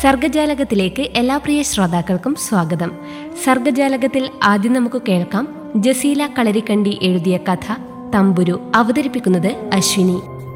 സർഗജാലകത്തിലേക്ക് എല്ലാ പ്രിയ ശ്രോതാക്കൾക്കും സ്വാഗതം സർഗജാലകത്തിൽ ആദ്യം നമുക്ക് കേൾക്കാം ജസീല കളരിക്കണ്ടി എഴുതിയ കഥ തമ്പുരു അവതരിപ്പിക്കുന്നത് അശ്വിനി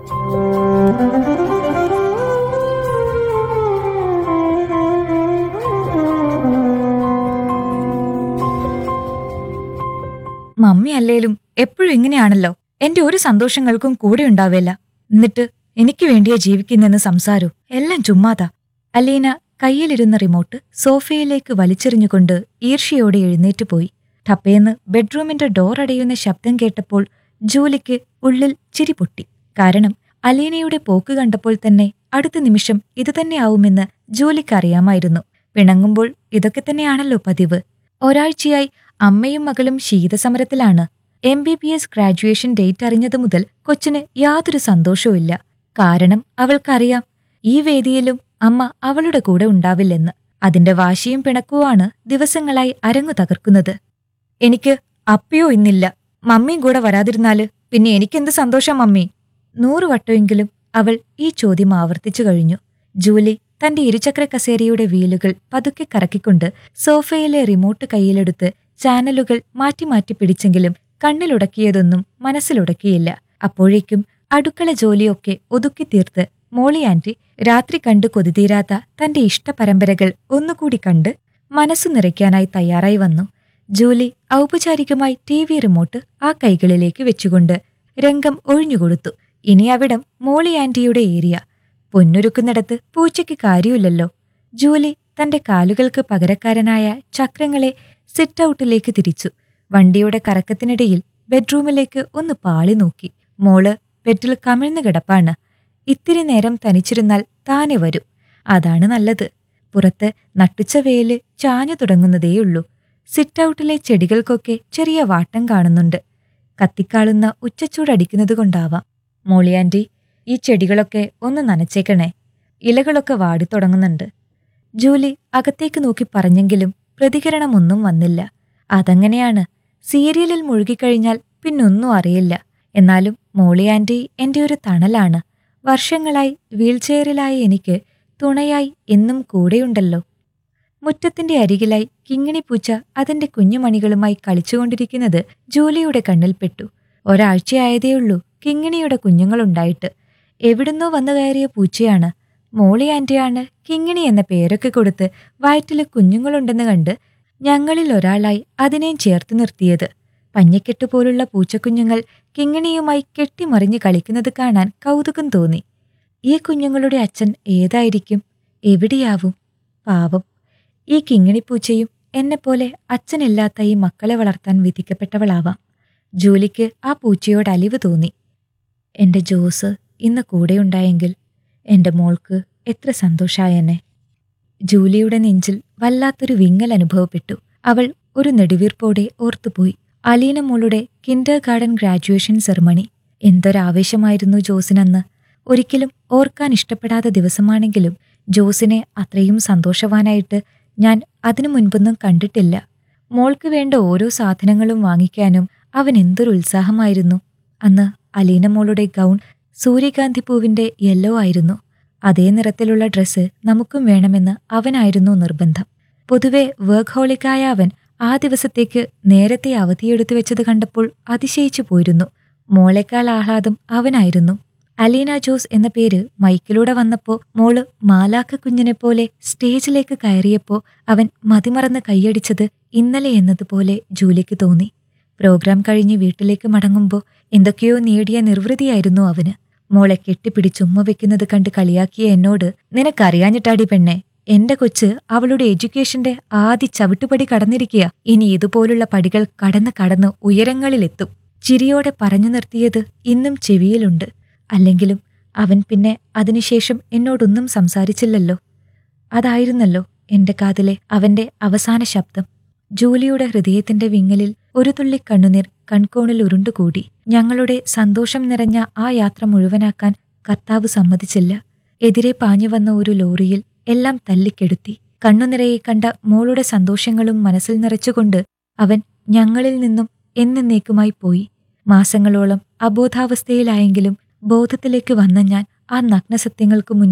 മമ്മി അല്ലേലും എപ്പോഴും ഇങ്ങനെയാണല്ലോ എന്റെ ഒരു സന്തോഷങ്ങൾക്കും കൂടെ ഉണ്ടാവില്ല എന്നിട്ട് എനിക്ക് വേണ്ടിയാ ജീവിക്കുന്നെന്ന് സംസാരവും എല്ലാം ചുമ്മാതാ അലീന കയ്യിലിരുന്ന റിമോട്ട് സോഫയിലേക്ക് വലിച്ചെറിഞ്ഞുകൊണ്ട് ഈർഷ്യയോടെ എഴുന്നേറ്റ് പോയി ടപ്പേന്ന് ബെഡ്റൂമിന്റെ ഡോർ അടയുന്ന ശബ്ദം കേട്ടപ്പോൾ ജൂലിക്ക് ഉള്ളിൽ ചിരി പൊട്ടി കാരണം അലീനയുടെ പോക്ക് കണ്ടപ്പോൾ തന്നെ അടുത്ത നിമിഷം ഇതുതന്നെയാവുമെന്ന് ജൂലിക്ക് അറിയാമായിരുന്നു പിണങ്ങുമ്പോൾ ഇതൊക്കെ തന്നെയാണല്ലോ പതിവ് ഒരാഴ്ചയായി അമ്മയും മകളും ശീതസമരത്തിലാണ് M B B S graduation date അറിഞ്ഞതു മുതൽ കൊച്ചിന് യാതൊരു സന്തോഷവുമില്ല കാരണം അവൾക്കറിയാം ഈ വേദിയിലും അമ്മ അവളുടെ കൂടെ ഉണ്ടാവില്ലെന്ന് അതിന്റെ വാശിയും പിണക്കുവാണ് ദിവസങ്ങളായി അരങ്ങു തകർക്കുന്നത് എനിക്ക് അപ്പയോ ഇന്നില്ല മമ്മിയും കൂടെ വരാതിരുന്നാല് പിന്നെ എനിക്കെന്ത് സന്തോഷം മമ്മി നൂറു വട്ടമെങ്കിലും അവൾ ഈ ചോദ്യം ആവർത്തിച്ചു കഴിഞ്ഞു ജൂലി തന്റെ ഇരുചക്ര കസേരയുടെ വീലുകൾ പതുക്കെ കറക്കിക്കൊണ്ട് സോഫയിലെ റിമോട്ട് കയ്യിലെടുത്ത് ചാനലുകൾ മാറ്റി മാറ്റി പിടിച്ചെങ്കിലും കണ്ണിലുടക്കിയതൊന്നും മനസ്സിലുടക്കിയില്ല അപ്പോഴേക്കും അടുക്കള ജോലിയൊക്കെ ഒതുക്കി തീർത്ത് മോളി ആന്റി രാത്രി കണ്ടു കൊതിതീരാത്ത തന്റെ ഇഷ്ടപരമ്പരകൾ ഒന്നുകൂടി കണ്ട് മനസ്സു നിറയ്ക്കാനായി തയ്യാറായി വന്നു ജൂലി ഔപചാരികമായി ടി വി റിമോട്ട് ആ കൈകളിലേക്ക് വെച്ചുകൊണ്ട് രംഗം ഒഴിഞ്ഞുകൊടുത്തു ഇനി അവിടം മോളി ആന്റിയുടെ ഏരിയ പൊന്നൊരുക്കുന്നിടത്ത് പൂച്ചയ്ക്ക് കാര്യമില്ലല്ലോ ജൂലി തന്റെ കാലുകൾക്ക് പകരക്കാരനായ ചക്രങ്ങളെ സിറ്റ് ഔട്ടിലേക്ക് തിരിച്ചു വണ്ടിയുടെ കറക്കത്തിനിടയിൽ ബെഡ്റൂമിലേക്ക് ഒന്ന് പാളി നോക്കി മോള് ബെഡിൽ കമിഴ്ന്നു കിടപ്പാണ് ഇത്തിരി നേരം തനിച്ചിരുന്നാൽ താനെ വരും അതാണ് നല്ലത് പുറത്ത് നട്ടുച്ച വെയില് ചാഞ്ഞു തുടങ്ങുന്നതേയുള്ളൂ സിറ്റ് ഔട്ടിലെ ചെടികൾക്കൊക്കെ ചെറിയ വാട്ടം കാണുന്നുണ്ട് കത്തിക്കാളുന്ന ഉച്ചച്ചൂടടിക്കുന്നതുകൊണ്ടാവാം മോളിയാൻറ്റി ഈ ചെടികളൊക്കെ ഒന്ന് നനച്ചേക്കണേ ഇലകളൊക്കെ വാടിത്തുടങ്ങുന്നുണ്ട് ജൂലി അകത്തേക്ക് നോക്കി പറഞ്ഞെങ്കിലും പ്രതികരണമൊന്നും വന്നില്ല അതങ്ങനെയാണ് സീരിയലിൽ മുഴുകിക്കഴിഞ്ഞാൽ പിന്നൊന്നും അറിയില്ല എന്നാലും മോളി ആന്റി എന്റെ ഒരു തണലാണ് വർഷങ്ങളായി വീൽചെയറിലായ എനിക്ക് തുണയായി എന്നും കൂടെയുണ്ടല്ലോ മുറ്റത്തിന്റെ അരികിലായി കിങ്ങിണിപ്പൂച്ച അതിന്റെ കുഞ്ഞുമണികളുമായി കളിച്ചുകൊണ്ടിരിക്കുന്നത് ജൂലിയുടെ കണ്ണിൽപ്പെട്ടു ഒരാഴ്ചയായതേയുള്ളൂ കിങ്ങിണിയുടെ കുഞ്ഞുങ്ങളുണ്ടായിട്ട് എവിടുന്നോ വന്നു കയറിയ പൂച്ചയാണ് മോളി ആന്റിയാണ് കിങ്ങിണി എന്ന പേരൊക്കെ കൊടുത്ത് വയറ്റില് കുഞ്ഞുങ്ങളുണ്ടെന്ന് കണ്ട് ഞങ്ങളിൽ ഒരാളായി അതിനെയും ചേർത്ത് നിർത്തിയത് പഞ്ഞിക്കെട്ട് പോലുള്ള പൂച്ചക്കുഞ്ഞുങ്ങൾ കിങ്ങിണിയുമായി കെട്ടിമറിഞ്ഞ് കളിക്കുന്നത് കാണാൻ കൗതുകം തോന്നി ഈ കുഞ്ഞുങ്ങളുടെ അച്ഛൻ ഏതായിരിക്കും എവിടെയാവും പാവം ഈ കിങ്ങിണിപ്പൂച്ചയും എന്നെപ്പോലെ അച്ഛനില്ലാത്ത ഈ മക്കളെ വളർത്താൻ വിധിക്കപ്പെട്ടവളാവാം ജൂലിക്ക് ആ പൂച്ചയോട് അലിവ് തോന്നി എന്റെ ജോസ് ഇന്ന് കൂടെയുണ്ടായെങ്കിൽ എന്റെ മോൾക്ക് എത്ര സന്തോഷായെന്നെ ജൂലിയുടെ നെഞ്ചിൽ വല്ലാത്തൊരു വിങ്ങൽ അനുഭവപ്പെട്ടു അവൾ ഒരു നെടുവീർപ്പോടെ ഓർത്തുപോയി അലീന മോളുടെ കിൻഡർ ഗാർഡൻ ഗ്രാജുവേഷൻ സെറമണി എന്തൊരാവേശമായിരുന്നു ജോസിനന്ന് ഒരിക്കലും ഓർക്കാൻ ഇഷ്ടപ്പെടാത്ത ദിവസമാണെങ്കിലും ജോസിനെ അത്രയും സന്തോഷവാനായിട്ട് ഞാൻ അതിനു മുൻപൊന്നും കണ്ടിട്ടില്ല മോൾക്ക് വേണ്ട ഓരോ സാധനങ്ങളും വാങ്ങിക്കാനും അവൻ എന്തൊരു ഉത്സാഹമായിരുന്നു അന്ന് അലീന മോളുടെ ഗൗൺ സൂര്യകാന്തി പൂവിന്റെ യെല്ലോ ആയിരുന്നു അതേ നിറത്തിലുള്ള ഡ്രസ്സ് നമുക്കും വേണമെന്ന് അവനായിരുന്നു നിർബന്ധം പൊതുവെ വർക്ക് ഹോളിക്കായ അവൻ ആ ദിവസത്തേക്ക് നേരത്തെ അവധിയെടുത്തു വെച്ചത് കണ്ടപ്പോൾ അതിശയിച്ചു പോയിരുന്നു മോളെക്കാൾ ആഹ്ലാദം അവനായിരുന്നു അലീന ജോസ് എന്ന പേര് മൈക്കിലൂടെ വന്നപ്പോ മോള് മാലാക്ക കുഞ്ഞിനെ പോലെ സ്റ്റേജിലേക്ക് കയറിയപ്പോ അവൻ മതിമറന്ന് കൈയടിച്ചത് ഇന്നലെ എന്നതുപോലെ ജൂലിക്ക് തോന്നി പ്രോഗ്രാം കഴിഞ്ഞ് വീട്ടിലേക്ക് മടങ്ങുമ്പോൾ എന്തൊക്കെയോ നേടിയ നിർവൃതിയായിരുന്നു അവന് മോളെ കെട്ടിപ്പിടിച്ചുമ്മ വെക്കുന്നത് കണ്ട് കളിയാക്കിയ എന്നോട് നിനക്കറിയാഞ്ഞിട്ടാടി പെണ്ണെ എന്റെ കൊച്ച് അവളുടെ എഡ്യൂക്കേഷന്റെ ആദ്യ ചവിട്ടുപടി കടന്നിരിക്കുക ഇനി ഇതുപോലുള്ള പടികൾ കടന്ന് കടന്ന് ഉയരങ്ങളിലെത്തും ചിരിയോടെ പറഞ്ഞു നിർത്തിയത് ഇന്നും ചെവിയിലുണ്ട് അല്ലെങ്കിലും അവൻ പിന്നെ അതിനുശേഷം എന്നോടൊന്നും സംസാരിച്ചില്ലല്ലോ അതായിരുന്നല്ലോ എന്റെ കാതിലെ അവന്റെ അവസാന ശബ്ദം ജൂലിയുടെ ഹൃദയത്തിന്റെ വിങ്ങലിൽ ഒരു തുള്ളി കണ്ണുനീർ കൺകോണിൽ ഉരുണ്ടുകൂടി ഞങ്ങളുടെ സന്തോഷം നിറഞ്ഞ ആ യാത്ര മുഴുവനാക്കാൻ കർത്താവ് സമ്മതിച്ചില്ല എതിരെ പാഞ്ഞു വന്ന ഒരു ലോറിയിൽ എല്ലാം തല്ലിക്കെടുത്തി കണ്ണുനിറയെ കണ്ട മോളുടെ സന്തോഷങ്ങളും മനസ്സിൽ നിറച്ചുകൊണ്ട് അവൻ ഞങ്ങളിൽ നിന്നും എന്നേക്കുമായി പോയി മാസങ്ങളോളം അബോധാവസ്ഥയിലായെങ്കിലും ബോധത്തിലേക്ക് വന്ന ഞാൻ ആ നഗ്നസത്യങ്ങൾക്ക് മുന്നിൽ